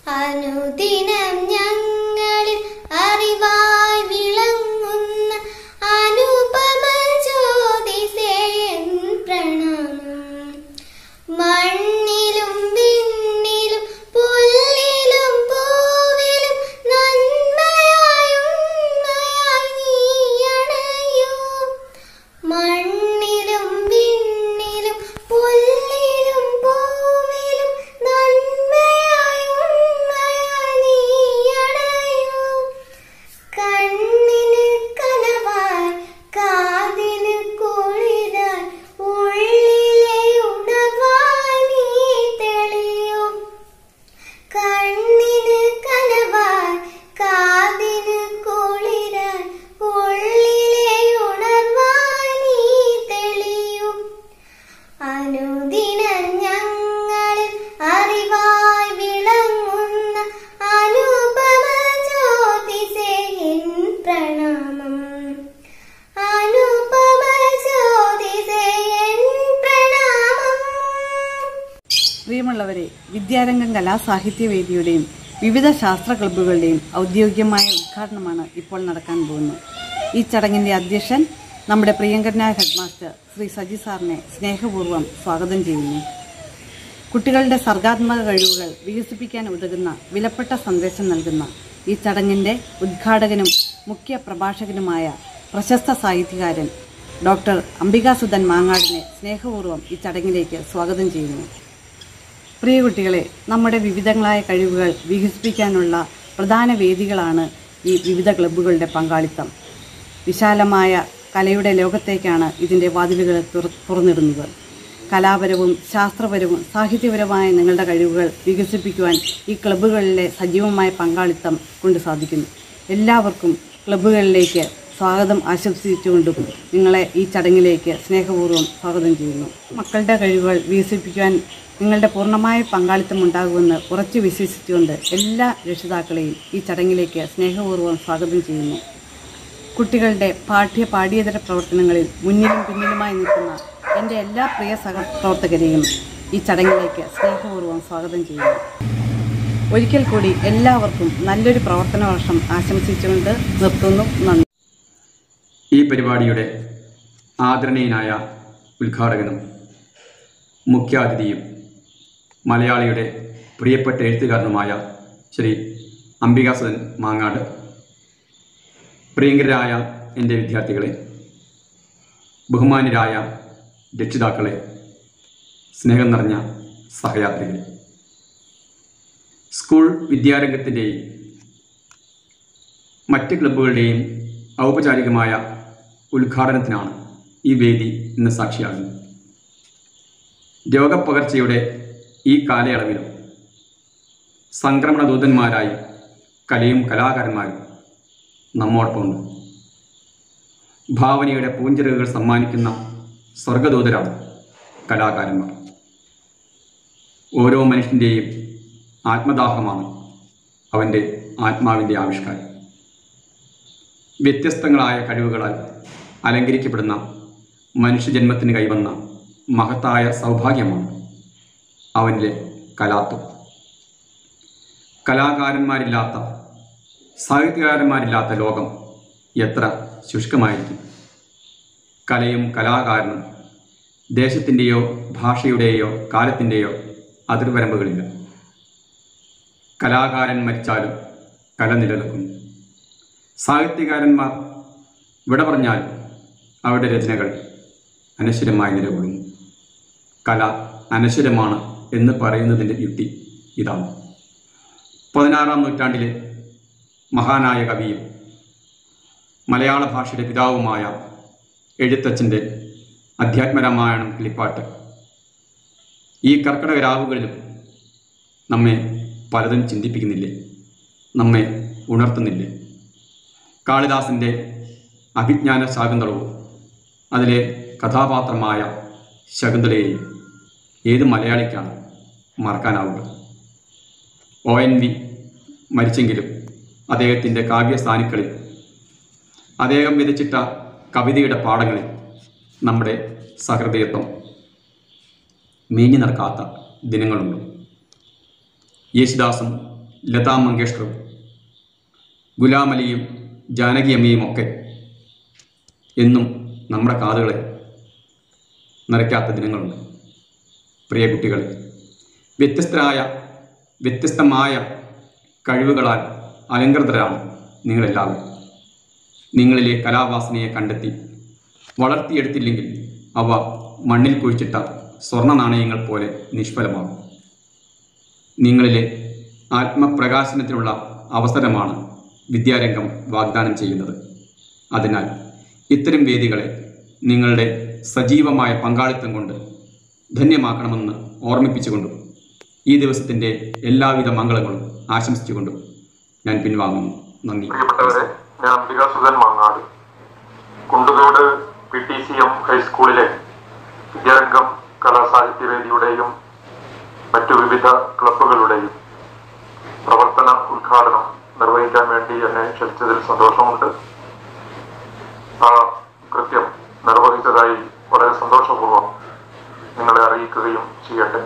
അനുദിനം ഞങ്ങളിൽ അറിവായി വിളങ്ങുന്ന അനുപമ ജ്യോതിസേൻ പ്രണാമം മണ്ണിലും വിണ്ണിലും പുല്ലിലും പൂവിലും നന്മയായി ഉണ്മയായി നീയണയൂ മണ്ണിലും വിണ്ണിലും പുല്ലിലും പൂവിലും നന്മയായി ഉണ്മയായി നീയണയൂ കണ്ണിന് കനവായി കാതിന് കുളിരായി ഉള്ളിലെ ഉണർവായി നീ തെളിയും കണ്ണിന് കനവായി കാതിന് കുളിരായി ഉള്ളിലെ ഉണർവായി നീ തെളിയും അനുദിനം ഞങ്ങളിൽ അറിവായി വിളങ്ങുന്ന അനുപമ ജ്യോതിസേ എൻ പ്രണാമം അനുപമ ജ്യോതിസേ എൻ പ്രണാമം പ്രിയമുള്ളവരെ വിദ്യാരംഗം കലാസാഹിത്യവേദിയുടെയും വിവിധ ശാസ്ത്ര ക്ലബ്ബുകളുടെയും ഔദ്യോഗികമായ ഉദ്ഘാടനമാണ് ഇപ്പോൾ നടക്കാൻ പോകുന്നത് ഈ ചടങ്ങിന്റെ അധ്യക്ഷൻ നമ്മുടെ പ്രിയങ്കരനായ ഹെഡ്മാസ്റ്റർ ശ്രീ സജി സാറിനെ സ്നേഹപൂർവ്വം സ്വാഗതം ചെയ്യുന്നു കുട്ടികളുടെ സർഗാത്മക കഴിവുകൾ വികസിപ്പിക്കാൻ ഉതകുന്ന വിലപ്പെട്ട സന്ദേശം നൽകുന്ന ഈ ചടങ്ങിന്റെ ഉദ്ഘാടകനും മുഖ്യ പ്രഭാഷകനുമായ പ്രശസ്ത സാഹിത്യകാരൻ ഡോക്ടർ അംബികാസുധൻ മാങ്ങാടിനെ സ്നേഹപൂർവ്വം ഈ ചടങ്ങിലേക്ക് സ്വാഗതം ചെയ്യുന്നു പ്രിയ കുട്ടികളെ നമ്മുടെ വിവിധങ്ങളായ കഴിവുകൾ വികസിപ്പിക്കാനുള്ള പ്രധാന വേദികളാണ് ഈ വിവിധ ക്ലബ്ബുകളുടെ പങ്കാളിത്തം വിശാലമായ കലയുടെ ലോകത്തേക്കാണ് ഇതിൻ്റെ വാതിലുകൾ തുറ- തുറന്നിടുന്നത് കലാപരവും ശാസ്ത്രപരവും സാഹിത്യപരമായ നിങ്ങളുടെ കഴിവുകൾ വികസിപ്പിക്കുവാൻ ഈ ക്ലബ്ബുകളിലെ സജീവമായ പങ്കാളിത്തം കൊണ്ട് സാധിക്കുന്നു എല്ലാവർക്കും ക്ലബ്ബുകളിലേക്ക് സ്വാഗതം ആശംസിച്ചുകൊണ്ടും നിങ്ങളെ ഈ ചടങ്ങിലേക്ക് സ്നേഹപൂർവ്വം സ്വാഗതം ചെയ്യുന്നു മക്കളുടെ കഴിവുകൾ വികസിപ്പിക്കുവാൻ നിങ്ങളുടെ പൂർണ്ണമായ പങ്കാളിത്തം ഉണ്ടാകുമെന്ന് ഉറച്ചു വിശ്വസിച്ചുകൊണ്ട് എല്ലാ രക്ഷിതാക്കളെയും ഈ ചടങ്ങിലേക്ക് സ്നേഹപൂർവ്വം സ്വാഗതം ചെയ്യുന്നു കുട്ടികളുടെ പാഠ്യ പാഠ്യേതര പ്രവർത്തനങ്ങളിൽ മുന്നിലും പിന്നിലുമായി നിൽക്കുന്ന എൻ്റെ എല്ലാ പ്രിയ സഹപ്രവർത്തകരെയും ഈ ചടങ്ങിലേക്ക് സ്നേഹപൂർവ്വം സ്വാഗതം ചെയ്യുന്നു ഒരിക്കൽ കൂടി എല്ലാവർക്കും നല്ലൊരു പ്രവർത്തന വർഷം ആശംസിച്ചുകൊണ്ട് നിർത്തുന്നു നന്ദി ഈ പരിപാടിയുടെ ആദരണീയനായ ഉദ്ഘാടകനും മുഖ്യാതിഥിയും മലയാളിയുടെ പ്രിയപ്പെട്ട എഴുത്തുകാരനുമായ ശ്രീ അംബികാസുധൻ മാങ്ങാട് പ്രിയങ്കരായ എൻ്റെ വിദ്യാർത്ഥികളെ ബഹുമാന്യരായ രക്ഷിതാക്കളെ സ്നേഹം നിറഞ്ഞ സഹയാത്രികളെ സ്കൂൾ വിദ്യാരംഗത്തിൻ്റെയും മറ്റ് ക്ലബ്ബുകളുടെയും ഔപചാരികമായ ഉദ്ഘാടനത്തിനാണ് ഈ വേദി ഇന്ന് സാക്ഷിയാകുന്നത് രോഗപ്പകർച്ചയുടെ ഈ കാലയളവിലും സംക്രമണ ദൂതന്മാരായി കലയും കലാകാരന്മാരും നമ്മോടൊപ്പമുണ്ട് ഭാവനയുടെ പൂഞ്ചിറകുകൾ സമ്മാനിക്കുന്ന സ്വർഗദൂതരാണ് കലാകാരന്മാർ ഓരോ മനുഷ്യൻ്റെയും ആത്മദാഹമാണ് അവൻ്റെ ആത്മാവിൻ്റെ ആവിഷ്കാരം വ്യത്യസ്തങ്ങളായ കഴിവുകളാൽ അലങ്കരിക്കപ്പെടുന്ന മനുഷ്യജന്മത്തിന് കൈവന്ന മഹത്തായ സൗഭാഗ്യമാണ് അവനിലെ കലാത്വം കലാകാരന്മാരില്ലാത്ത സാഹിത്യകാരന്മാരില്ലാത്ത ലോകം എത്ര ശുഷ്കമായിരിക്കും കലയും കലാകാരനും ദേശത്തിൻ്റെയോ ഭാഷയുടെയോ കാലത്തിൻ്റെയോ അതിർവരമ്പുകളില്ല കലാകാരൻ മരിച്ചാലും കല നിലനിൽക്കുന്നു സാഹിത്യകാരന്മാർ വിട പറഞ്ഞാൽ അവരുടെ രചനകൾ അനശ്വരമായി നിലകൊള്ളുന്നു കല അനശ്വരമാണ് എന്ന് പറയുന്നതിൻ്റെ യുക്തി ഇതാണ് പതിനാറാം നൂറ്റാണ്ടിലെ മഹാനായ കവിയും മലയാള ഭാഷയുടെ പിതാവുമായ എഴുത്തച്ഛൻ്റെ അധ്യാത്മരാമായണം കിളിപ്പാട്ട് ഈ കർക്കിടക രാവുകളിലും നമ്മെ പലതും ചിന്തിപ്പിക്കുന്നില്ലേ നമ്മെ ഉണർത്തുന്നില്ലേ കാളിദാസൻ്റെ അഭിജ്ഞാന ശാകുന്തളവും അതിലെ കഥാപാത്രമായ ശകുന്തളയെയും ഏത് മലയാളിക്കാണ് മറക്കാനാവുക ഒ എൻ വി മരിച്ചെങ്കിലും അദ്ദേഹത്തിൻ്റെ കാവ്യസ്ഥാനിക്കളിൽ അദ്ദേഹം വിതച്ചിട്ട കവിതയുടെ പാഠങ്ങളിൽ നമ്മുടെ സഹൃദയത്വം മേഞ്ഞു നടക്കാത്ത ദിനങ്ങളുണ്ട് യേശുദാസും ലതാ മങ്കേഷ്കറും ഗുലാം അലിയും ജാനകി അമ്മയും ഒക്കെ എന്നും നമ്മുടെ കാതുകളെ നിറയ്ക്കാത്ത ദിനങ്ങളുണ്ട് പ്രിയ കുട്ടികളെ വ്യത്യസ്തരായ വ്യത്യസ്തമായ കഴിവുകളാൽ അലങ്കൃതരാണ് നിങ്ങളെല്ലാവരും നിങ്ങളിലെ കലാവാസനയെ കണ്ടെത്തി വളർത്തിയെടുത്തില്ലെങ്കിൽ അവ മണ്ണിൽ കുഴിച്ചിട്ട സ്വർണ്ണ നാണയങ്ങൾ പോലെ നിഷ്ഫലമാകും നിങ്ങളിലെ ആത്മപ്രകാശനത്തിനുള്ള അവസരമാണ് വിദ്യാരംഗം വാഗ്ദാനം ചെയ്യുന്നത് അതിനാൽ ഇത്തരം വേദികളെ നിങ്ങളുടെ സജീവമായ പങ്കാളിത്തം കൊണ്ട് ധന്യമാക്കണമെന്ന് ഓർമ്മിപ്പിച്ചുകൊണ്ടും ഈ ദിവസത്തിൻ്റെ എല്ലാവിധ മംഗളങ്ങളും ആശംസിച്ചുകൊണ്ടും ഞാൻ പിൻവാങ്ങുന്നു നന്ദി പ്രിയപ്പെട്ടവരെ ഞാൻ Ambikasudhan Mangad Kunduthode P T C M ഹൈസ്കൂളിലെ വിദ്യാരംഗം കലാസാഹിത്യവേദിയുടെയും മറ്റു വിവിധ ക്ലബ്ബുകളുടെയും പ്രവർത്തന ഉദ്ഘാടനം നിർവഹിക്കാൻ വേണ്ടി എന്നെ ക്ഷണിച്ചതിൽ സന്തോഷമുണ്ട് ആ കൃത്യം നിർവഹിച്ചതായി വളരെ സന്തോഷപൂർവ്വം നിങ്ങളെ അറിയിക്കുകയും ചെയ്യട്ടെ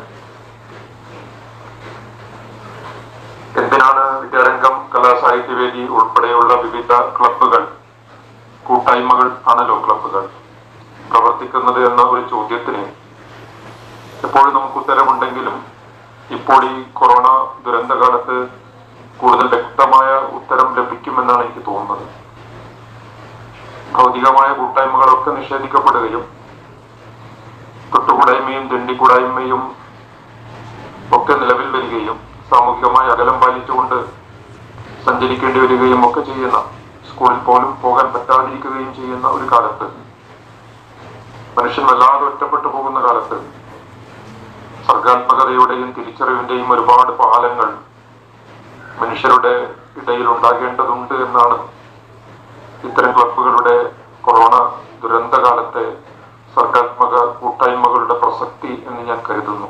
എന്തിനാണ് വിദ്യാരംഗം കലാസാഹിത്യവേദി ഉൾപ്പെടെയുള്ള വിവിധ ക്ലബ്ബുകൾ കൂട്ടായ്മകൾ ആണല്ലോ ക്ലബ്ബുകൾ പ്രവർത്തിക്കുന്നത് എന്ന ഒരു ചോദ്യത്തിന് എപ്പോഴും നമുക്ക് ഉത്തരമുണ്ടെങ്കിലും ഇപ്പോൾ ഈ കൊറോണ ദുരന്തകാലത്ത് കൂടുതൽ വ്യക്തമായ ഉത്തരം ലഭിക്കുമെന്നാണ് എനിക്ക് തോന്നുന്നത് ഭൗതികമായ കൂട്ടായ്മകളൊക്കെ നിഷേധിക്കപ്പെടുകയും തൊട്ടുകൂടായ്മയും ദണ്ഡിക്കൂടായ്മയും ഒക്കെ നിലവിൽ വരികയും സാമൂഹികമായ അകലം പാലിച്ചുകൊണ്ട് സഞ്ചരിക്കേണ്ടി വരികയും ഒക്കെ ചെയ്യുന്ന സ്കൂളിൽ പോലും പോകാൻ പറ്റാതിരിക്കുകയും ചെയ്യുന്ന ഒരു കാലത്ത് മനുഷ്യൻ വല്ലാതെ ഒറ്റപ്പെട്ടു പോകുന്ന കാലത്ത് സർഗാത്മകതയുടെയും തിരിച്ചറിവിന്റെയും ഒരുപാട് പാലങ്ങൾ മനുഷ്യരുടെ ഇടയിൽ ഉണ്ടാകേണ്ടതുണ്ട് എന്നാണ് ഇത്തരം ക്ലബുകളുടെ കൊറോണ ദുരന്തകാലത്തെ സർഗാത്മക കൂട്ടായ്മകളുടെ പ്രസക്തി എന്ന് ഞാൻ കരുതുന്നു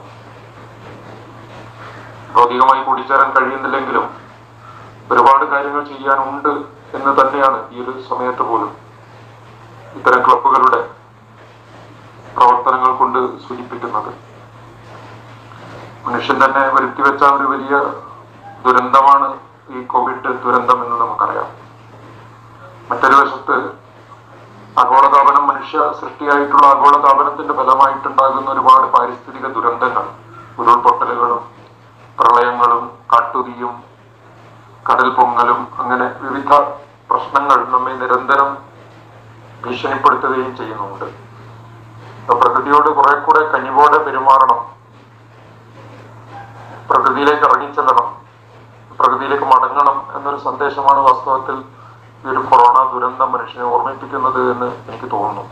ഭൗതികമായി കൂടിച്ചേരാൻ കഴിയുന്നില്ലെങ്കിലും ഒരുപാട് കാര്യങ്ങൾ ചെയ്യാനുണ്ട് എന്ന് തന്നെയാണ് ഈ ഒരു സമയത്ത് പോലും ഇത്തരം ക്ലബുകളുടെ പ്രവർത്തനങ്ങൾ കൊണ്ട് സൂചിപ്പിക്കുന്നത് മനുഷ്യൻ തന്നെ വരുത്തിവെച്ച ഒരു വലിയ ദുരന്തമാണ് ഈ കോവിഡ് ദുരന്തം എന്ന് നമുക്കറിയാം മറ്റൊരു വശത്ത് ആഗോളതാപനം മനുഷ്യ സൃഷ്ടിയായിട്ടുള്ള ആഗോളതാപനത്തിന്റെ ഫലമായിട്ടുണ്ടാകുന്ന ഒരുപാട് പാരിസ്ഥിതിക ദുരന്തങ്ങൾ ഉരുൾപൊട്ടലുകളും പ്രളയങ്ങളും കാട്ടുതീയും കടൽ പൊങ്ങലും അങ്ങനെ വിവിധ പ്രശ്നങ്ങൾ നമ്മെ നിരന്തരം ഭീഷണിപ്പെടുത്തുകയും ചെയ്യുന്നുണ്ട് അപ്പൊ പ്രകൃതിയോട് കുറെ കൂടെ കനിവോടെ പെരുമാറണം പ്രകൃതിയിലേക്ക് ഇറങ്ങിച്ചെല്ലണം പ്രകൃതിയിലേക്ക് മടങ്ങണം എന്നൊരു സന്ദേശമാണ് വാസ്തവത്തിൽ ഈ ഒരു കൊറോണ ദുരന്തം മനുഷ്യനെ ഓർമ്മിപ്പിക്കുന്നത് എന്ന് എനിക്ക് തോന്നുന്നു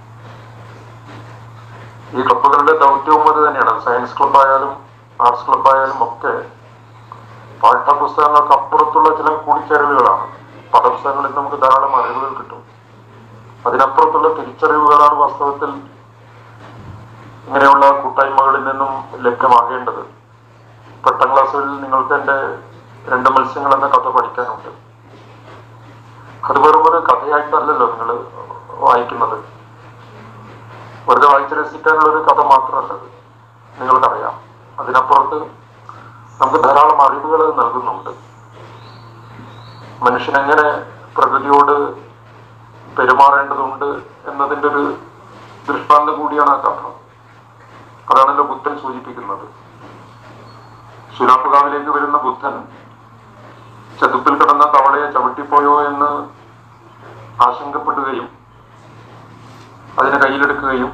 ഈ ക്ലബുകളുടെ ദൗത്യവും അത് തന്നെയാണ് സയൻസ് ക്ലബായാലും ആർട്സ് ക്ലബായാലും ഒക്കെ പാഠ്യപുസ്തകങ്ങൾക്ക് അപ്പുറത്തുള്ള ചില കൂടിച്ചേരലുകളാണ് പാഠപുസ്തകങ്ങളിൽ നിന്ന് നമുക്ക് ധാരാളം അറിവുകൾ കിട്ടും അതിനപ്പുറത്തുള്ള തിരിച്ചറിവുകളാണ് വാസ്തവത്തിൽ ഇങ്ങനെയുള്ള കൂട്ടായ്മകളിൽ നിന്നും ലഭ്യമാകേണ്ടത് പത്താം ക്ലാസ്സിൽ നിങ്ങൾക്ക് എൻ്റെ രണ്ട് മത്സ്യങ്ങൾ എന്ന കഥ പഠിക്കാനുണ്ട് അത് വെറും ഒരു കഥയായിട്ടല്ലല്ലോ നിങ്ങൾ വായിക്കുന്നത് വെറുതെ വായിച്ച് രസിക്കാനുള്ള ഒരു കഥ മാത്രമല്ലത് നിങ്ങൾക്കറിയാം അതിനപ്പുറത്ത് നമുക്ക് ധാരാളം അറിവുകൾ നൽകുന്നുണ്ട് മനുഷ്യൻ എങ്ങനെ പ്രകൃതിയോട് പെരുമാറേണ്ടതുണ്ട് എന്നതിൻ്റെ ഒരു ദൃഷ്ടാന്തം കൂടിയാണ് ആ കഥ അതാണല്ലോ ബുദ്ധൻ സൂചിപ്പിക്കുന്നത് ശുലാപ്പുകാവിലേക്ക് വരുന്ന ബുദ്ധൻ ചതുപ്പിൽ കിടന്ന തവളയെ ചവിട്ടിപ്പോയോ എന്ന് ആശങ്കപ്പെടുകയും അതിനെ കയ്യിലെടുക്കുകയും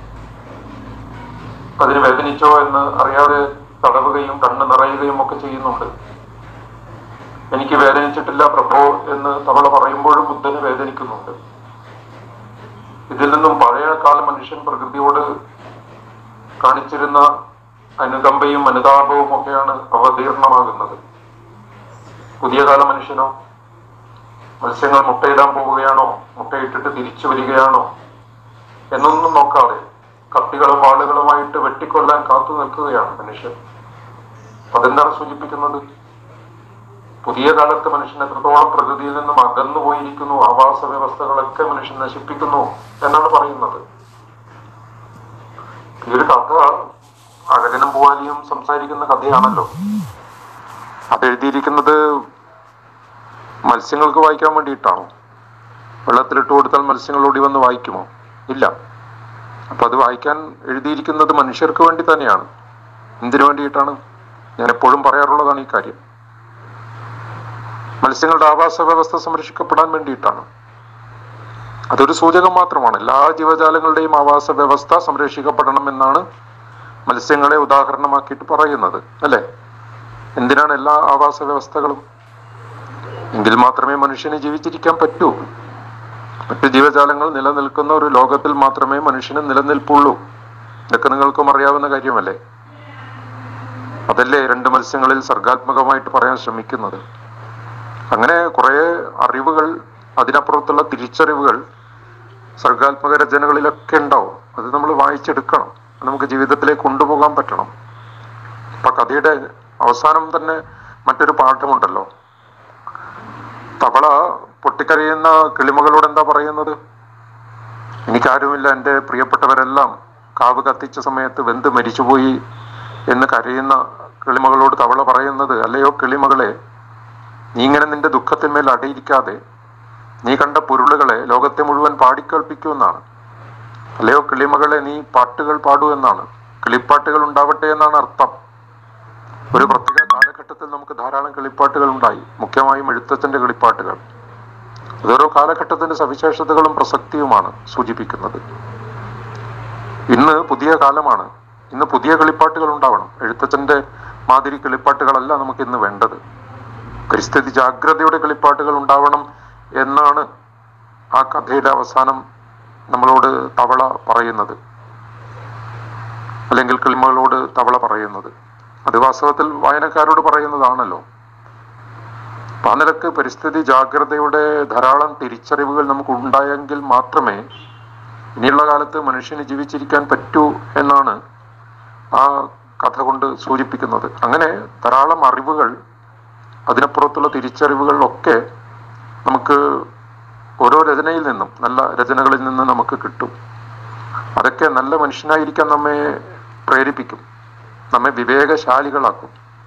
അതിന് വേദനിച്ചോ എന്ന് അറിയാതെ തടവുകയും കണ്ണ് നിറയുകയും ഒക്കെ ചെയ്യുന്നുണ്ട് എനിക്ക് വേദനിച്ചിട്ടില്ല പ്രഭോ എന്ന് തവള പറയുമ്പോഴും ബുദ്ധന് വേദനിക്കുന്നുണ്ട് ഇതിൽ നിന്നും പഴയ കാല മനുഷ്യൻ പ്രകൃതിയോട് കാണിച്ചിരുന്ന അനുകമ്പയും അനുതാപവും ഒക്കെയാണ് അവതീർണമാകുന്നത് പുതിയ കാല മനുഷ്യനോ മത്സ്യങ്ങൾ മുട്ടയിടാൻ പോവുകയാണോ മുട്ടയിട്ടിട്ട് തിരിച്ചു വരികയാണോ എന്നൊന്നും നോക്കാതെ കത്തികളും വാളുകളുമായിട്ട് വെട്ടിക്കൊല്ലാൻ കാത്തു നിൽക്കുകയാണ് മനുഷ്യൻ അതെന്താണ് സൂചിപ്പിക്കുന്നത് പുതിയ കാലത്ത് മനുഷ്യൻ എത്രത്തോളം പ്രകൃതിയിൽ നിന്നും അകന്നു പോയിരിക്കുന്നു ആവാസ വ്യവസ്ഥകളൊക്കെ മനുഷ്യൻ നശിപ്പിക്കുന്നു എന്നാണ് പറയുന്നത് ഈ ഒരു കഥ അഴകനും പൂവാലിയും സംസാരിക്കുന്ന കഥയാണല്ലോ അത് എഴുതിയിരിക്കുന്നത് മത്സ്യങ്ങൾക്ക് വായിക്കാൻ വേണ്ടിയിട്ടാണോ വെള്ളത്തിലിട്ട് കൊടുത്താൽ മത്സ്യങ്ങൾ ഓടി വന്ന് വായിക്കുമോ ഇല്ല അപ്പൊ അത് വായിക്കാൻ എഴുതിയിരിക്കുന്നത് മനുഷ്യർക്ക് വേണ്ടി തന്നെയാണ് എന്തിനു വേണ്ടിയിട്ടാണ് ഞാൻ എപ്പോഴും പറയാറുള്ളതാണ് ഈ കാര്യം മത്സ്യങ്ങളുടെ ആവാസ വ്യവസ്ഥ സംരക്ഷിക്കപ്പെടാൻ വേണ്ടിയിട്ടാണ് അതൊരു സൂചകം മാത്രമാണ് എല്ലാ ജീവജാലങ്ങളുടെയും ആവാസ വ്യവസ്ഥ സംരക്ഷിക്കപ്പെടണം എന്നാണ് മത്സ്യങ്ങളെ ഉദാഹരണമാക്കിയിട്ട് പറയുന്നത് അല്ലെ എന്തിനാണ് എല്ലാ ആവാസ വ്യവസ്ഥകളും എങ്കിൽ മാത്രമേ മനുഷ്യന് ജീവിച്ചിരിക്കാൻ പറ്റൂ മറ്റു ജീവജാലങ്ങൾ നിലനിൽക്കുന്ന ഒരു ലോകത്തിൽ മാത്രമേ മനുഷ്യന് നിലനിൽപ്പുള്ളൂ ഇതൊക്കെ നിങ്ങൾക്കും അറിയാവുന്ന കാര്യമല്ലേ അതല്ലേ രണ്ട് മത്സ്യങ്ങളിൽ സർഗാത്മകമായിട്ട് പറയാൻ ശ്രമിക്കുന്നത് അങ്ങനെ കുറെ അറിവുകൾ അതിനപ്പുറത്തുള്ള തിരിച്ചറിവുകൾ സർഗാത്മക രചനകളിലൊക്കെ ഉണ്ടാവും അത് നമ്മൾ വായിച്ചെടുക്കണം അത് നമുക്ക് ജീവിതത്തിലേക്ക് കൊണ്ടുപോകാൻ പറ്റണം അപ്പൊ കഥയുടെ അവസാനം തന്നെ മറ്റൊരു പാഠമുണ്ടല്ലോ തവള പൊട്ടിക്കരയുന്ന കിളിമകളോട് എന്താ പറയുന്നത് എനിക്കാരുമില്ല എൻ്റെ പ്രിയപ്പെട്ടവരെല്ലാം കാവ് കത്തിച്ച സമയത്ത് വെന്ത് മരിച്ചുപോയി എന്ന് കരയുന്ന കിളിമകളോട് തവള പറയുന്നത് അല്ലയോ കിളിമകളെ നീ ഇങ്ങനെ നിന്റെ ദുഃഖത്തിന്മേൽ അടയിരിക്കാതെ നീ കണ്ട പൊരുളുകളെ ലോകത്തെ മുഴുവൻ പാടിക്കേൾപ്പിക്കൂ എന്നാണ് അല്ലയോ കിളിമകളെ നീ പാട്ടുകൾ പാടൂ എന്നാണ് കിളിപ്പാട്ടുകൾ ഉണ്ടാവട്ടെ എന്നാണ് അർത്ഥം ഒരു പ്രത്യേക കാലഘട്ടത്തിൽ നമുക്ക് ധാരാളം കിളിപ്പാട്ടുകൾ ഉണ്ടായി മുഖ്യമായും എഴുത്തച്ഛന്റെ കിളിപ്പാട്ടുകൾ അതൊരോ കാലഘട്ടത്തിന്റെ സവിശേഷതകളും പ്രസക്തിയുമാണ് സൂചിപ്പിക്കുന്നത് ഇന്ന് പുതിയ കാലമാണ് ഇന്ന് പുതിയ കളിപ്പാട്ടുകൾ ഉണ്ടാവണം എഴുത്തച്ഛന്റെ മാതിരി കളിപ്പാട്ടുകളല്ല നമുക്ക് ഇന്ന് വേണ്ടത് പരിസ്ഥിതി ജാഗ്രതയുടെ കളിപ്പാട്ടുകൾ ഉണ്ടാവണം എന്നാണ് ആ കഥയുടെ അവസാനം നമ്മളോട് തവള പറയുന്നത് അല്ലെങ്കിൽ കിളിമകളോട് തവള പറയുന്നത് അത് വാസ്തവത്തിൽ വായനക്കാരോട് പറയുന്നതാണല്ലോ അപ്പൊ ആ നിലക്ക് പരിസ്ഥിതി ജാഗ്രതയുടെ ധാരാളം തിരിച്ചറിവുകൾ നമുക്ക് ഉണ്ടായെങ്കിൽ മാത്രമേ ഇനിയുള്ള കാലത്ത് മനുഷ്യന് ജീവിച്ചിരിക്കാൻ പറ്റൂ എന്നാണ് ആ കഥ കൊണ്ട് സൂചിപ്പിക്കുന്നത് അങ്ങനെ ധാരാളം അറിവുകൾ അതിനപ്പുറത്തുള്ള തിരിച്ചറിവുകളിലൊക്കെ നമുക്ക് ഓരോ രചനയിൽ നിന്നും നല്ല രചനകളിൽ നിന്ന് നമുക്ക് കിട്ടും അതൊക്കെ നല്ല മനുഷ്യനായിരിക്കാൻ നമ്മെ പ്രേരിപ്പിക്കും നമ്മെ വിവേകശാലികളാക്കും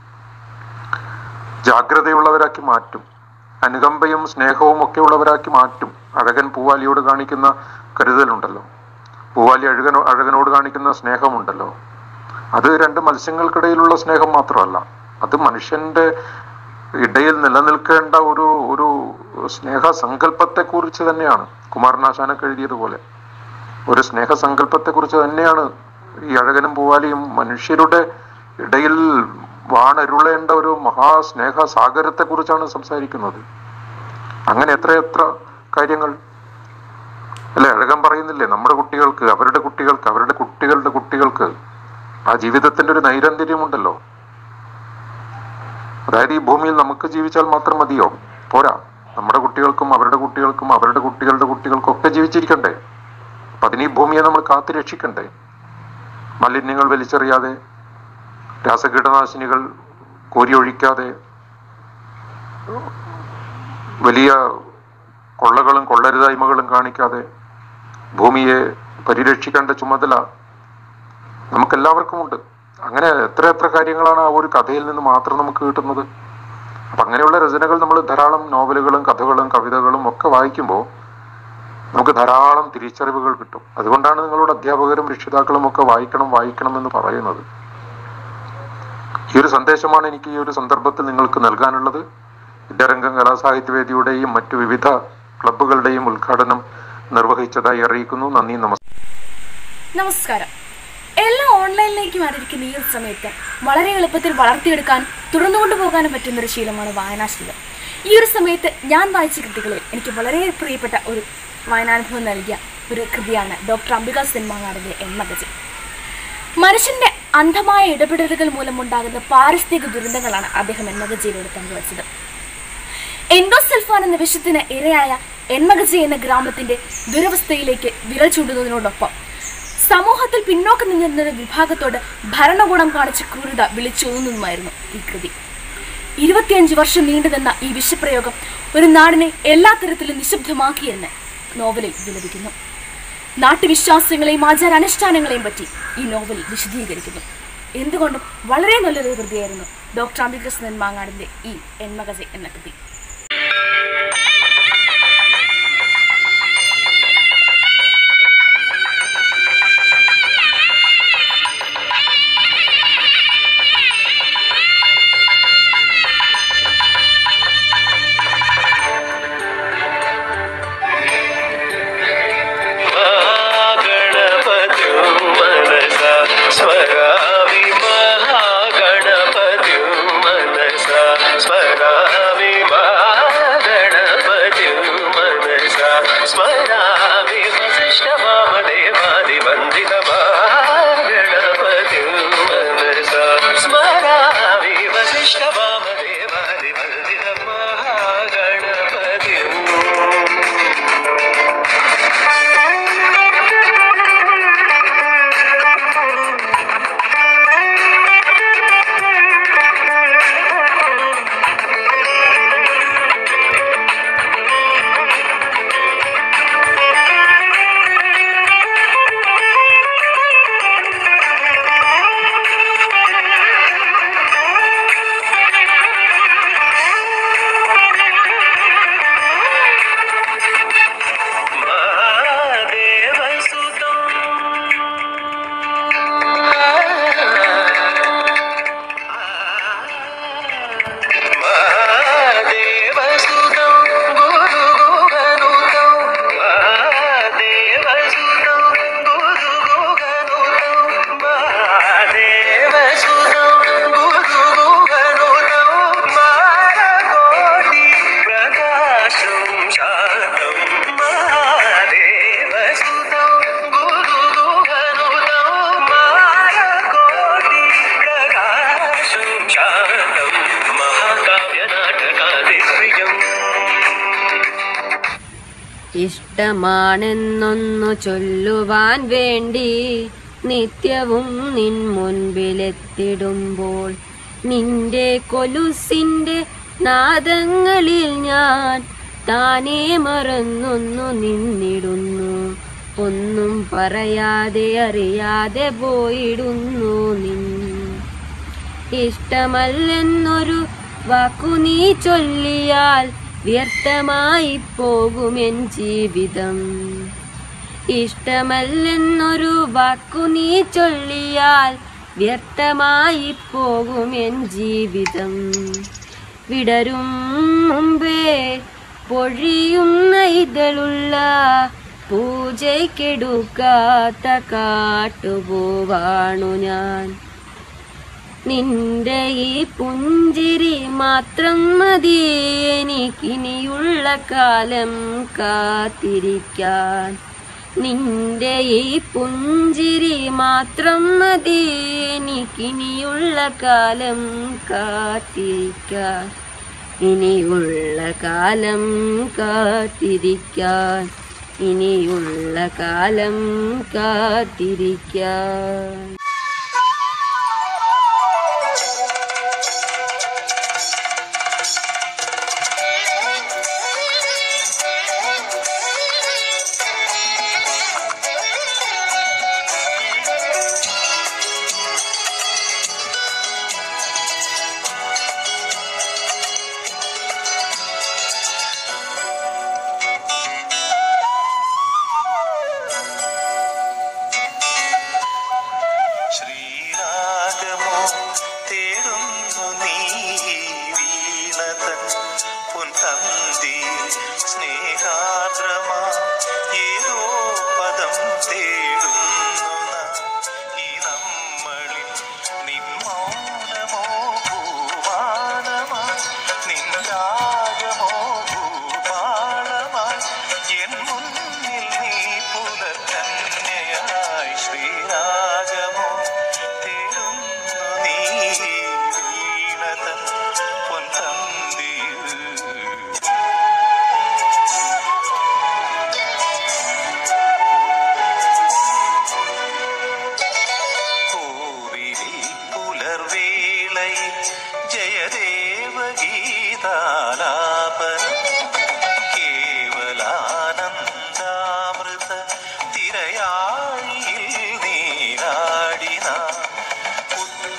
ജാഗ്രതയുള്ളവരാക്കി മാറ്റും അനുകമ്പയും സ്നേഹവും ഒക്കെ ഉള്ളവരാക്കി മാറ്റും അഴകൻ പൂവാലിയോട് കാണിക്കുന്ന കരുതലുണ്ടല്ലോ പൂവാലി അഴകനോ അഴകനോട് കാണിക്കുന്ന സ്നേഹമുണ്ടല്ലോ അത് രണ്ട് മത്സ്യങ്ങൾക്കിടയിലുള്ള സ്നേഹം മാത്രമല്ല അത് മനുഷ്യന്റെ ഇടയിൽ നിലനിൽക്കേണ്ട ഒരു ഒരു സ്നേഹ സങ്കല്പത്തെ കുറിച്ച് തന്നെയാണ് കുമാരനാശാനൊക്കെ എഴുതിയതുപോലെ ഒരു സ്നേഹ സങ്കല്പത്തെ കുറിച്ച് തന്നെയാണ് ഈ അഴകനും പൂവാലിയും മനുഷ്യരുടെ ഇടയിൽ വാണരുളേണ്ട ഒരു മഹാസ്നേഹ സാഗരത്തെ കുറിച്ചാണ് സംസാരിക്കുന്നത് അങ്ങനെ എത്രയെത്ര കാര്യങ്ങൾ അല്ലെ അഴകൻ പറയുന്നില്ലേ നമ്മുടെ കുട്ടികൾക്ക് അവരുടെ കുട്ടികൾക്ക് അവരുടെ കുട്ടികളുടെ കുട്ടികൾക്ക് ആ ജീവിതത്തിന്റെ ഒരു നൈരന്തര്യമുണ്ടല്ലോ അതായത് ഈ ഭൂമിയിൽ നമുക്ക് ജീവിച്ചാൽ മാത്രം മതിയോ പോരാ നമ്മുടെ കുട്ടികൾക്കും അവരുടെ കുട്ടികൾക്കും അവരുടെ കുട്ടികളുടെ കുട്ടികൾക്കും ഒക്കെ ജീവിച്ചിരിക്കണ്ടേ അപ്പൊ അതിന് ഈ ഭൂമിയെ നമ്മൾ കാത്തു രക്ഷിക്കണ്ടേ മാലിന്യങ്ങൾ വലിച്ചെറിയാതെ രാസകീടനാശിനികൾ കോരിയൊഴിക്കാതെ വലിയ കൊള്ളകളും കൊള്ളരുതായ്മകളും കാണിക്കാതെ ഭൂമിയെ പരിരക്ഷിക്കേണ്ട ചുമതല നമുക്കെല്ലാവർക്കും ഉണ്ട് അങ്ങനെ എത്ര എത്ര കാര്യങ്ങളാണ് ആ ഒരു കഥയിൽ നിന്ന് മാത്രം നമുക്ക് കിട്ടുന്നത് അപ്പൊ അങ്ങനെയുള്ള രചനകൾ നമ്മൾ ധാരാളം നോവലുകളും കഥകളും കവിതകളും ഒക്കെ വായിക്കുമ്പോൾ നമുക്ക് ധാരാളം തിരിച്ചറിവുകൾ കിട്ടും അതുകൊണ്ടാണ് നിങ്ങളോട് അധ്യാപകരും രക്ഷിതാക്കളും ഒക്കെ വായിക്കണം വായിക്കണം എന്ന് പറയുന്നത് ഈ ഒരു സന്ദേശമാണ് എനിക്ക് ഈ ഒരു സന്ദർഭത്തിൽ നിങ്ങൾക്ക് നൽകാനുള്ളത് വിദ്യാരംഗം കലാസാഹിത്യവേദിയുടെയും മറ്റു വിവിധ ക്ലബ്ബുകളുടെയും ഉദ്ഘാടനം നിർവഹിച്ചതായി അറിയിക്കുന്നു നന്ദി നമസ്കാരം നമസ്കാരം എല്ലാം ഓൺലൈനിലേക്ക് മാറിയിരിക്കുന്ന ഈ ഒരു സമയത്ത് വളരെ എളുപ്പത്തിൽ വളർത്തിയെടുക്കാൻ തുടർന്നു കൊണ്ടുപോകാനും പറ്റുന്ന ഒരു ശീലമാണ് വായനാശീലം ഈ ഒരു സമയത്ത് ഞാൻ വായിച്ച കൃതികളിൽ എനിക്ക് വളരെ പ്രിയപ്പെട്ട ഒരു വായനാനുഭവം നൽകിയ ഒരു കൃതിയാണ് ഡോക്ടർ അംബിക സിനിമാങ്ങാടിന്റെ എൻ മഗജിൻ മനുഷ്യന്റെ അന്ധമായ ഇടപെടലുകൾ മൂലമുണ്ടാകുന്ന പാരിസ്ഥിതിക ദുരന്തങ്ങളാണ് അദ്ദേഹം എൻ മഗജിയിലൂടെ പങ്കുവച്ചത് എൻഡോസൽഫാൻ എന്ന വിഷത്തിന് ഇരയായ എൻമഗജി എന്ന ഗ്രാമത്തിന്റെ ദുരവസ്ഥയിലേക്ക് വിരൽ ചൂണ്ടുന്നതിനോടൊപ്പം സമൂഹത്തിൽ പിന്നോക്കം നിന്നിരുന്ന ഒരു വിഭാഗത്തോട് ഭരണകൂടം കാണിച്ച ക്രൂരത വിളിച്ചോതുന്നതുമായിരുന്നു ഈ കൃതി ഇരുപത്തിയഞ്ച് വർഷം നീണ്ടുനിന്ന ഈ വിഷപ്രയോഗം ഒരു നാടിനെ എല്ലാ തരത്തിലും നിശബ്ദമാക്കിയെന്ന് നോവലിൽ വിലപിക്കുന്നു നാട്ടുവിശ്വാസങ്ങളെയും ആചാരാനുഷ്ഠാനങ്ങളെയും പറ്റി ഈ നോവൽ വിശദീകരിക്കുന്നു എന്തുകൊണ്ടും വളരെ നല്ലൊരു കൃതിയായിരുന്നു ഡോക്ടർ അംബികൃഷ്ണൻ മാങ്ങാടിന്റെ ഈ എന്മകസെ എന്ന കൃതി महागणपतिं मनसा स्मरामि महागणपतिं मनसा स्मरामि महागणपतिं मनसा स्मरामि वसिष्ठवामदेवादिवन्दितमागणपतिं मनसा स्मरामि वसिष्ठवामदेवादिवन्दितमागणपतिम् ഇഷ്ടമാണെന്നൊന്നു ചൊല്ലുവാൻ വേണ്ടി നിത്യവും നിൻ മുൻപിലെത്തിടുമ്പോൾ നിന്റെ കൊലുസിന്റെ നാദങ്ങളിൽ ഞാൻ താനേ മറന്നൊന്നു നിന്നിടുന്നു ഒന്നും പറയാതെ അറിയാതെ പോയിടുന്നു നിൻ ഇഷ്ടമല്ലെന്നൊരു വാക്കു നീ ചൊല്ലിയാൽ വ്യർത്ഥമായി പോകുമെൻ ജീവിതം ഇഷ്ടമല്ലെന്നൊരു വാക്കു നീ ചൊല്ലിയാൽ വ്യർത്ഥമായി പോകുമെൻ ജീവിതം വിടരും മുമ്പേ പൊഴിയുന്ന ഇതളുള്ള പൂജയ്ക്കെടുക്കാത്ത കാട്ടുപോവാണു ഞാൻ നിന്റെ ഈ പുഞ്ചിരി മാത്രം മതി എനിക്കിനിയുള്ള കാലം കാത്തിരിക്കാൻ നിന്റെ ഈ പുഞ്ചിരി മാത്രം മതി എനിക്കിനിയുള്ള കാലം കാത്തിരിക്കാൻ ഇനിയുള്ള കാലം കാത്തിരിക്കാൻ ഇനിയുള്ള കാലം കാത്തിരിക്കാൻ ശ്രീരാഗമോ തേടുന്നു നീ വീണതൻ പൊൻതന്തി സ്നേഹാദ്രമാ ഏതോ പദം തേടുന്നു നാം. ഈ നമ്മളിൽ നിൻ മൗനമോ പൂവാനമായി നിൻ രാഗമോ ഭൂപാളമായി എൻ മുന്നിൽ നീ പുലർക്കന്യയായി ശ്രീരാഗമോ തേടുന്നു നീ വീണതൻ പൊൻതന്തിയിൽ കോവിലിൽ പുലർവേളയിൽ ജയദേവ ഗീതാലാപനം കേവലാനന്ദാമൃത തിരയാഴിയിൽ നീരാടിന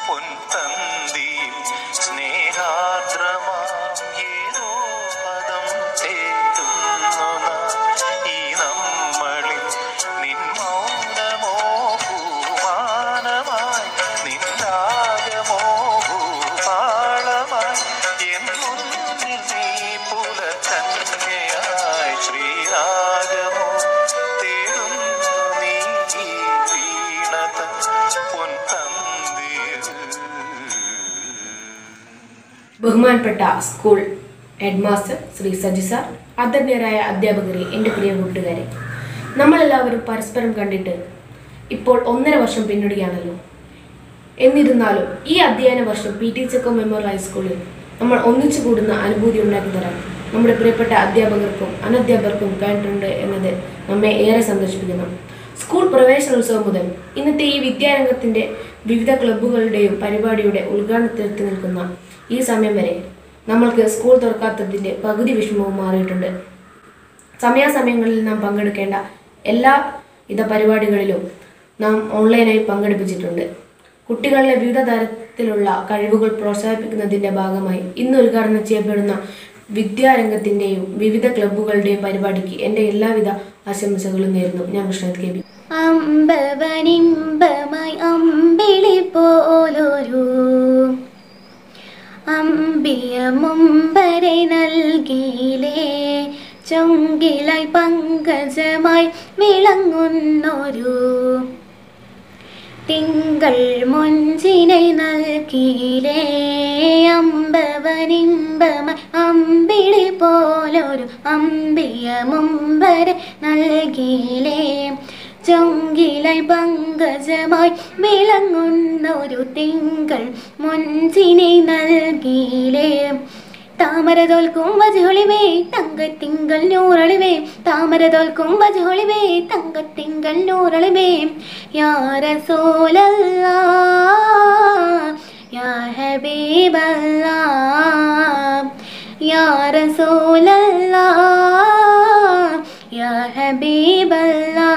പൊൻതന്തിയിൽ സ്നേഹാർദ്രമാം ഏതോ പദം തേടുന്നു നാം. ഈ നമ്മളിൽ നിൻ മൗനമോ ഭൂമാനമായി നിൻരാഗമോ ഭൂപാളമായി എൻ മുന്നിൽ നീ പുലകന്യയായി ശ്രീരാഗമോ തേടുന്നു നീ ഈ വീണതൻ പൊൻതന്തിയിൽ ബഹുമാനപ്പെട്ട school headmaster Shri Saji sir ആദരണീയരായ അധ്യാപകരെ എൻ്റെ പ്രിയ കൂട്ടുകാരെ നമ്മളെല്ലാവരും പരസ്പരം കണ്ടിട്ട് ഇപ്പോൾ ഒന്നര വർഷം പിന്നിടുകയാണല്ലോ എന്നിരുന്നാലും ഈ അധ്യയന വർഷം പി ടി ചെക്കോ മെമ്മോറിയൽ ഹൈസ്കൂളിൽ നമ്മൾ ഒന്നിച്ചു കൂടുന്ന അനുഭൂതി ഉണ്ടാക്കി തരാൻ നമ്മുടെ പ്രിയപ്പെട്ട അധ്യാപകർക്കും അനധ്യാപകർക്കും കഴിഞ്ഞിട്ടുണ്ട് എന്നത് നമ്മെ ഏറെ സന്തോഷിപ്പിക്കുന്നു സ്കൂൾ പ്രവേശനോത്സവം മുതൽ ഇന്നത്തെ ഈ വിദ്യാരംഗത്തിന്റെ വിവിധ ക്ലബ്ബുകളുടെയും പരിപാടിയുടെ ഉദ്ഘാടനത്തിലെത്തി നിൽക്കുന്ന ഈ സമയം വരെ നമ്മൾക്ക് സ്കൂൾ തുറക്കാത്തതിന്റെ പകുതി വിഷമവും മാറിയിട്ടുണ്ട് സമയാസമയങ്ങളിൽ നാം പങ്കെടുക്കേണ്ട എല്ലാ വിധ പരിപാടികളിലും നാം ഓൺലൈനായി പങ്കെടുപ്പിച്ചിട്ടുണ്ട് കുട്ടികളിലെ വിവിധ തരത്തിലുള്ള കഴിവുകൾ പ്രോത്സാഹിപ്പിക്കുന്നതിന്റെ ഭാഗമായി ഇന്ന് ഉദ്ഘാടനം ചെയ്യപ്പെടുന്ന വിദ്യാരംഗത്തിന്റെയും വിവിധ ക്ലബ്ബുകളുടെയും പരിപാടിക്ക് എൻ്റെ എല്ലാവിധ ആശംസകളും നേരുന്നു ഞാൻ കൃഷ്ണത് കെ ബി അമ്പവനിമ്പമായി അമ്പിളി പോലൊരു അമ്പിയ മുമ്പരെ നൽകിയിലേ ചൊങ്കിലായി പങ്കജമായി വിളങ്ങുന്നൊരു തിങ്കൾ മുഞ്ചിനെ നൽകിയിലേ അമ്പവനിമ്പമായി അമ്പിളി പോലൊരു അമ്പിയ മുമ്പരെ നൽകിയിലേ ചൊങ്കിലായി പങ്കജമായി വിളങ്ങുന്നൊരു തിങ്കൾ മുഞ്ചിനെ നൽകിയിലേ താമര തോൽക്കും വജൊളിവേ തങ്കത്തിങ്കൾ നൂറളിവേ താമര തോൽക്കും വജൊളിവേ തങ്കത്തിങ്കൾ നൂറളിവേ യാ റസൂലല്ലാ യാ ഹബീബല്ലാ യാ റസൂലല്ലാ യാ ഹബീബല്ലാ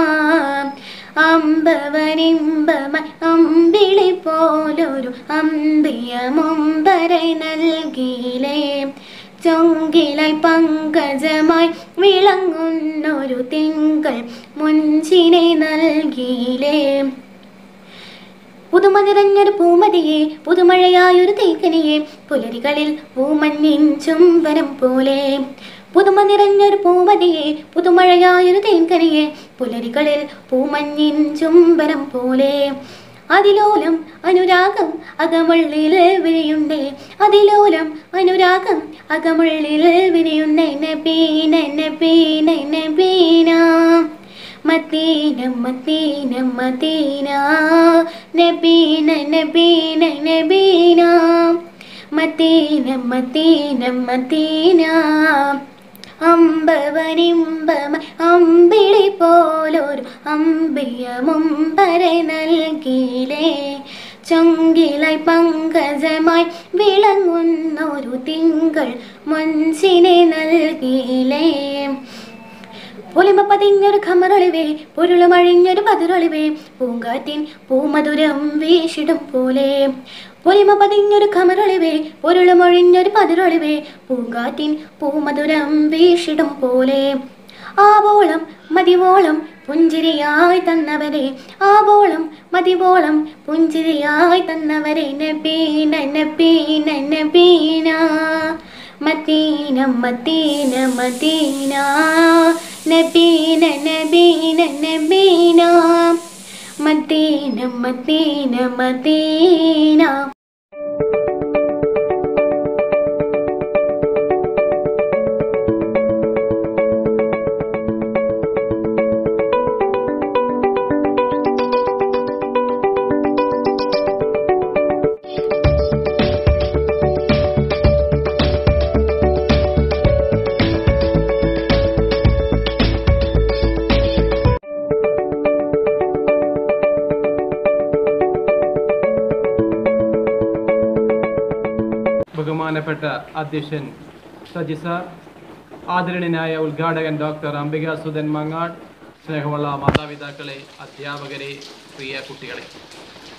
അമ്പവനിമ്പമ അമ്പിളി പോലൊരു അമ്പിയ മുമ്പരെ നൽകിയിലേ ചൊങ്കിലായി പങ്കജമായി വിളങ്ങുന്നൊരു തിങ്കൾ മുഞ്ചിനെ നൽകിയിലേ പുതുമ നിറഞ്ഞൊരു പൂമതിയെ പുതുമഴയായൊരു തേക്കനിയെ പുലരികളിൽ പൂമഞ്ഞിൻ ചുംബനം പോലെ പുതുമ നിറഞ്ഞൊരു പൂമതിയെ പുതുമഴയായൊരു തേൻകനിയെ പുലരികളിൽ പൂമഞ്ഞിൻ ചുംബനം പോലെ അതിലോലം അനുരാഗം അകമുള്ളിൽ വിരിയുണ്ടേ അതിലോലം അനുരാഗം അകമുള്ളിൽ വിരിയുണ്ടേ നബീന നബീന നബീന മദീന മദീന മദീന നബീന നബീന നബീന മദീന മദീന മദീന അമ്പവനിമ്പമ അമ്പിളി പോലൊരു അമ്പിയ മുമ്പരെ നൽകിയിലേ ചൊങ്കിലായി പങ്കജമായി വിളങ്ങുന്നൊരു തിങ്കൾ മുൻസിനെ നൽകിയിലേ പൊലിമ പതിഞ്ഞൊരു ഖമറൊളിവേ പൊരുളുമഴിഞ്ഞൊരു പതിറൊളിവേ പൂങ്കാറ്റിൻ പൂമധുരം വീശിടും പോലെ പൊലിമ പതിഞ്ഞൊരു ഖമറൊളിവേ പൊരുളുമൊഴിഞ്ഞൊരു പതിറൊളിവേ പൂങ്കാറ്റിൻ പൂമധുരം വീശിടും പോലെ ആവോളം മതിവോളം പുഞ്ചിരിയായി തന്നവരെ ആവോളം മതിവോളം പുഞ്ചിരിയായി തന്നവരെ നബീന നബീന നബീന മദീന മദീന മദീന നബീന നബീന നബീന മദീന മദീന മദീന ബഹുമാനപ്പെട്ട അധ്യക്ഷൻ സജി സാർ ആദരണീയനായ ഉദ്ഘാടകൻ ഡോക്ടർ അംബിക സുധൻ മങ്ങാട് സ്നേഹമുള്ള മാതാപിതാക്കളെ അധ്യാപകരെ പ്രിയ കുട്ടികളെ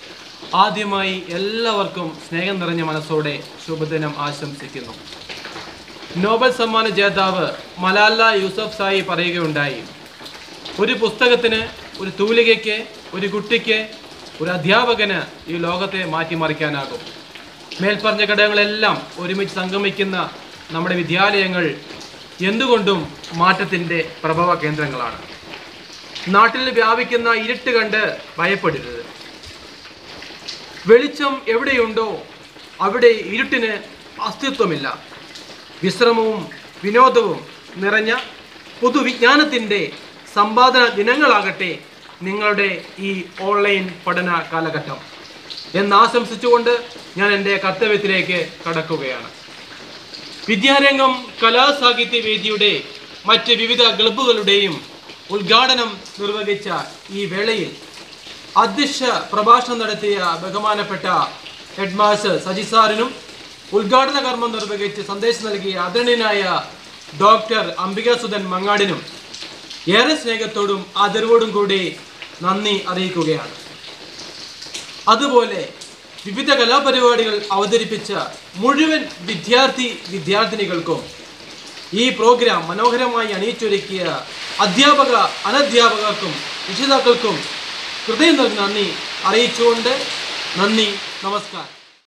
ആദ്യമായി എല്ലാവർക്കും സ്നേഹം നിറഞ്ഞ മനസ്സോടെ ശുഭദിനം ആശംസിക്കുന്നു നോബൽ സമ്മാന ജേതാവ് മലാല യൂസഫ് സായി പറയുകയുണ്ടായി ഒരു പുസ്തകത്തിന് ഒരു തൂലികയ്ക്ക് ഒരു കുട്ടിക്ക് ഒരു അധ്യാപകന് ഈ ലോകത്തെ മാറ്റിമറിക്കാനാകും മേൽപ്പറഞ്ഞ ഘടകങ്ങളെല്ലാം ഒരുമിച്ച് സംഗമിക്കുന്ന നമ്മുടെ വിദ്യാലയങ്ങൾ എന്തുകൊണ്ടും മാറ്റത്തിൻ്റെ പ്രഭവ കേന്ദ്രങ്ങളാണ് നാട്ടിൽ വ്യാപിക്കുന്ന ഇരുട്ട് കണ്ട് ഭയപ്പെടരുത് വെളിച്ചം എവിടെയുണ്ടോ അവിടെ ഇരുട്ടിന് അസ്തിത്വമില്ല വിശ്രമവും വിനോദവും നിറഞ്ഞ പൊതുവിജ്ഞാനത്തിൻ്റെ സമ്പാദന ദിനങ്ങളാകട്ടെ നിങ്ങളുടെ ഈ ഓൺലൈൻ പഠന കാലഘട്ടം എന്നാശംസിച്ചുകൊണ്ട് ഞാൻ എൻ്റെ കർത്തവ്യത്തിലേക്ക് കടക്കുകയാണ് വിദ്യാരംഗം കലാസാഹിത്യ വേദിയുടെ മറ്റ് വിവിധ ക്ലബ്ബുകളുടെയും ഉദ്ഘാടനം നിർവഹിച്ച ഈ വേളയിൽ അധ്യക്ഷ പ്രഭാഷണം നടത്തിയ ബഹുമാനപ്പെട്ട ഹെഡ്മാസ്റ്റർ സജി സാറിനും ഉദ്ഘാടന കർമ്മം നിർവഹിച്ച് സന്ദേശം നൽകിയ ആദരണീയനായ ഡോക്ടർ അംബികാസുധൻ മങ്ങാടിനും ഏറെ സ്നേഹത്തോടും ആദരവോടും കൂടി നന്ദി അറിയിക്കുകയാണ് അതുപോലെ വിവിധ കലാപരിപാടികൾ അവതരിപ്പിച്ച മുഴുവൻ വിദ്യാർത്ഥി വിദ്യാർത്ഥിനികൾക്കും ഈ പ്രോഗ്രാം മനോഹരമായി അണിയിച്ചൊരുക്കിയ അധ്യാപക അനധ്യാപകർക്കും രക്ഷിതാക്കൾക്കും ഹൃദയം നൽകി നന്ദി അറിയിച്ചുകൊണ്ട് നന്ദി നമസ്കാരം